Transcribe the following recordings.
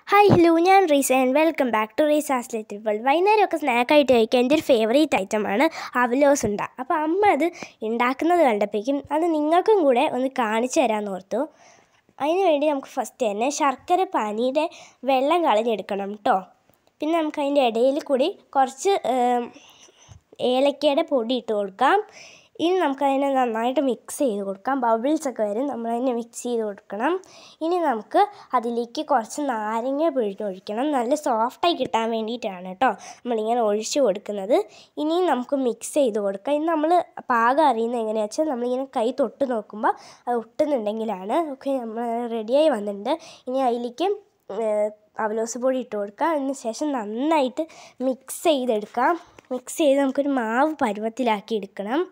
hi hello ഞാൻ Reesa and welcome back to Rees isolated world വൈകുന്നേരമൊക്കെ സ്നാക്കായിട്ട് കഴിക്കാൻ എൻ്റെ ഒരു ഫേവറേറ്റ് ഐറ്റമാണ് അവലോസ് ഉണ്ട അപ്പോൾ അമ്മ അത് ഉണ്ടാക്കുന്നത് കണ്ടപ്പോഴേക്കും അത് നിങ്ങൾക്കും കൂടെ ഒന്ന് കാണിച്ചു തരാമെന്ന് ഓർത്തു അതിന് വേണ്ടി നമുക്ക് ഫസ്റ്റ് തന്നെ ശർക്കര പാനിയുടെ വെള്ളം കളഞ്ഞെടുക്കണം കേട്ടോ പിന്നെ നമുക്ക് അതിൻ്റെ ഇടയിൽ കൂടി കുറച്ച് ഏം, ഏലക്കയുടെ പൊടി ഇട്ട് കൊടുക്കാം ഇനി നമുക്കതിനെ നന്നായിട്ട് മിക്സ് ചെയ്ത് കൊടുക്കാം ബബിൾസ് ഒക്കെ വരും നമ്മളതിനെ മിക്സ് ചെയ്ത് കൊടുക്കണം ഇനി നമുക്ക് അതിലേക്ക് കുറച്ച് നാരങ്ങ പിഴിഞ്ഞൊഴിക്കണം നല്ല സോഫ്റ്റായി കിട്ടാൻ വേണ്ടിയിട്ടാണ് കേട്ടോ നമ്മളിങ്ങനെ ഒഴിച്ച് കൊടുക്കുന്നത് ഇനിയും നമുക്ക് മിക്സ് ചെയ്ത് കൊടുക്കാം ഇനി നമ്മൾ പാകം അറിയുന്നത് എങ്ങനെയാണെന്ന് വെച്ചാൽ നമ്മളിങ്ങനെ കൈ തൊട്ട് നോക്കുമ്പോൾ അത് ഒട്ടുന്നുണ്ടെങ്കിലാണ് ഓക്കെ നമ്മൾ റെഡിയായി വന്നിട്ടുണ്ട് ഇനി അതിലേക്ക് ഏഹ്, അവലോസ് പൊടി ഇട്ട് കൊടുക്കുക അതിന് ശേഷം നന്നായിട്ട് മിക്സ് ചെയ്തെടുക്കാം മിക്സ് ചെയ്ത് നമുക്കൊരു മാവ് പരുവത്തിലാക്കി എടുക്കണം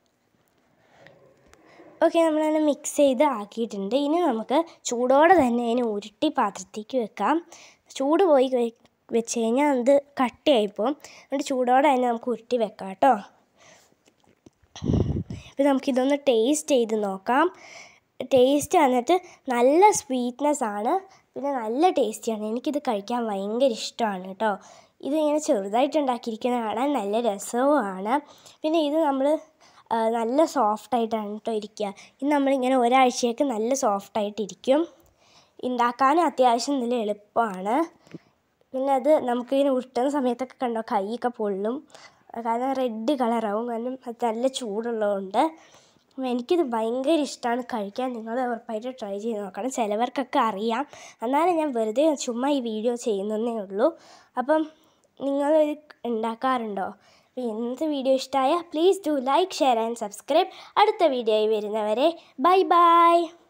ഓക്കെ നമ്മളതിനെ മിക്സ് ചെയ്ത് ആക്കിയിട്ടുണ്ട് ഇനി നമുക്ക് ചൂടോടെ തന്നെ അതിനെ ഉരുട്ടി പാത്രത്തേക്ക് വെക്കാം ചൂട് പോയി കഴി- വെച്ച് കഴിഞ്ഞാൽ അത് കട്ടിയായിപ്പോവും അതുകൊണ്ട് ചൂടോടെ തന്നെ നമുക്ക് ഉരുട്ടി വെക്കാം കേട്ടോ അപ്പോൾ നമുക്കിതൊന്ന് ടേസ്റ്റ് ചെയ്ത് നോക്കാം ടേസ്റ്റ് വന്നിട്ട് നല്ല സ്വീറ്റ്നെസ് ആണ് പിന്നെ നല്ല ടേസ്റ്റിയാണ് എനിക്കിത് കഴിക്കാൻ ഭയങ്കര ഇഷ്ടമാണ് കേട്ടോ ഇത് ഇങ്ങനെ ചെറുതായിട്ട് ഉണ്ടാക്കിയിരിക്കുന്ന കാണാൻ നല്ല രസവുമാണ് പിന്നെ ഇത് നമ്മൾ നല്ല സോഫ്റ്റായിട്ടാണ് കേട്ടോ ഇരിക്കുക ഇത് നമ്മളിങ്ങനെ ഒരാഴ്ചയൊക്കെ നല്ല സോഫ്റ്റായിട്ടിരിക്കും ഉണ്ടാക്കാനും അത്യാവശ്യം നല്ല എളുപ്പമാണ് പിന്നെ അത് നമുക്കിങ്ങനെ ഉരുട്ടുന്ന സമയത്തൊക്കെ കണ്ടോ കൈയൊക്കെ പൊള്ളും കാരണം റെഡ് കളറാവും കാരണം അത് നല്ല ചൂടുള്ളതുകൊണ്ട് അപ്പം എനിക്കിത് ഭയങ്കര ഇഷ്ടമാണ് കഴിക്കാൻ നിങ്ങൾ ഉറപ്പായിട്ട് ട്രൈ ചെയ്ത് നോക്കണം ചിലവർക്കൊക്കെ അറിയാം എന്നാലും ഞാൻ വെറുതെ ചുമ്മാ ഈ വീഡിയോ ചെയ്യുന്നതേ ഉള്ളൂ അപ്പം നിങ്ങൾ ഇത് ഉണ്ടാക്കാറുണ്ടോ അപ്പോൾ ഇന്നത്തെ വീഡിയോ ഇഷ്ടമായ please do like share and subscribe അടുത്ത വീഡിയോയിൽ വരുന്നവരെ ബൈ ബൈ